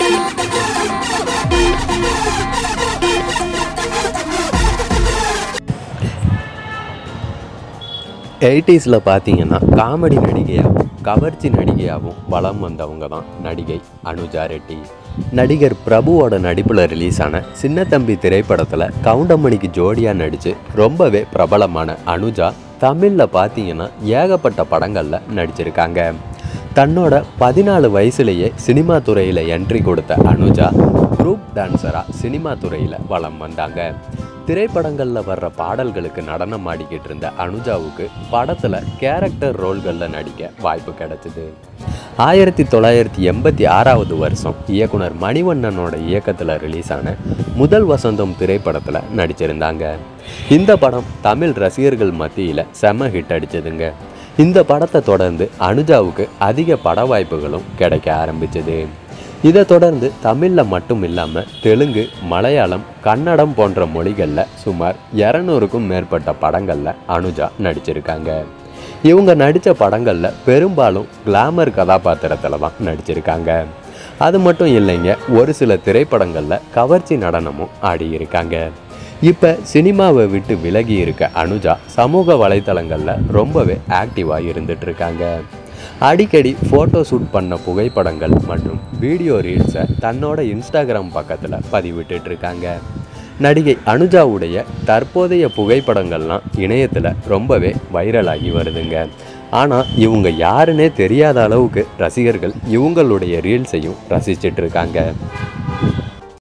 எயிட்டிஸில் பார்த்தீங்கன்னா காமெடி நடிகையாகவும் கவர்ச்சி நடிகையாகவும் வலம் வந்தவங்க தான் நடிகை அனுஜா ரெட்டி நடிகர் பிரபுவோட நடிப்பில் ரிலீஸ் ஆன சின்னத்தம்பி திரைப்படத்தில் கவுண்டமணிக்கு ஜோடியாக நடித்து ரொம்பவே பிரபலமான அனுஜா தமிழில் பார்த்தீங்கன்னா ஏகப்பட்ட படங்களில் நடிச்சிருக்காங்க தன்னோட பதினாலு வயசுலேயே சினிமா துறையில் என்ட்ரி கொடுத்த அனுஜா குரூப் டான்ஸராக சினிமா துறையில் வலம் வந்தாங்க திரைப்படங்களில் வர்ற பாடல்களுக்கு நடனம் ஆடிக்கிட்டு இருந்த அனுஜாவுக்கு படத்தில் கேரக்டர் ரோல்களில் நடிக்க வாய்ப்பு கிடைச்சிது ஆயிரத்தி தொள்ளாயிரத்தி எண்பத்தி ஆறாவது வருஷம் இயக்குனர் மணிவண்ணனோட இயக்கத்தில் ரிலீஸ் ஆன முதல் வசந்தம் திரைப்படத்தில் நடிச்சிருந்தாங்க இந்த படம் தமிழ் ரசிகர்கள் மத்தியில் செம ஹிட் அடிச்சதுங்க இந்த படத்தை தொடர்ந்து அனுஜாவுக்கு அதிக பட வாய்ப்புகளும் கிடைக்க ஆரம்பிச்சது இதை தொடர்ந்து தமிழில் மட்டும் இல்லாமல் தெலுங்கு மலையாளம் கன்னடம் போன்ற மொழிகளில் சுமார் இரநூறுக்கும் மேற்பட்ட படங்களில் அனுஜா நடிச்சிருக்காங்க இவங்க நடித்த படங்களில் பெரும்பாலும் கிளாமர் கதாபாத்திரத்தில் தான் நடிச்சிருக்காங்க அது மட்டும் இல்லைங்க ஒரு சில திரைப்படங்களில் கவர்ச்சி நடனமும் ஆடியிருக்காங்க இப்போ சினிமாவை விட்டு விலகி இருக்க அனுஜா சமூக வலைத்தளங்களில் ரொம்பவே ஆக்டிவாக இருந்துட்டு இருக்காங்க அடிக்கடி ஃபோட்டோ ஷூட் பண்ண புகைப்படங்கள் மற்றும் வீடியோ ரீல்ஸை தன்னோட இன்ஸ்டாகிராம் பக்கத்தில் பதிவிட்டுட்டு இருக்காங்க நடிகை அனுஜாவுடைய தற்போதைய புகைப்படங்கள்லாம் இணையத்தில் ரொம்பவே வைரலாகி வருதுங்க ஆனால் இவங்க யாருன்னே தெரியாத அளவுக்கு ரசிகர்கள் இவங்களுடைய ரீல்ஸையும் ரசிச்சிட்டு இருக்காங்க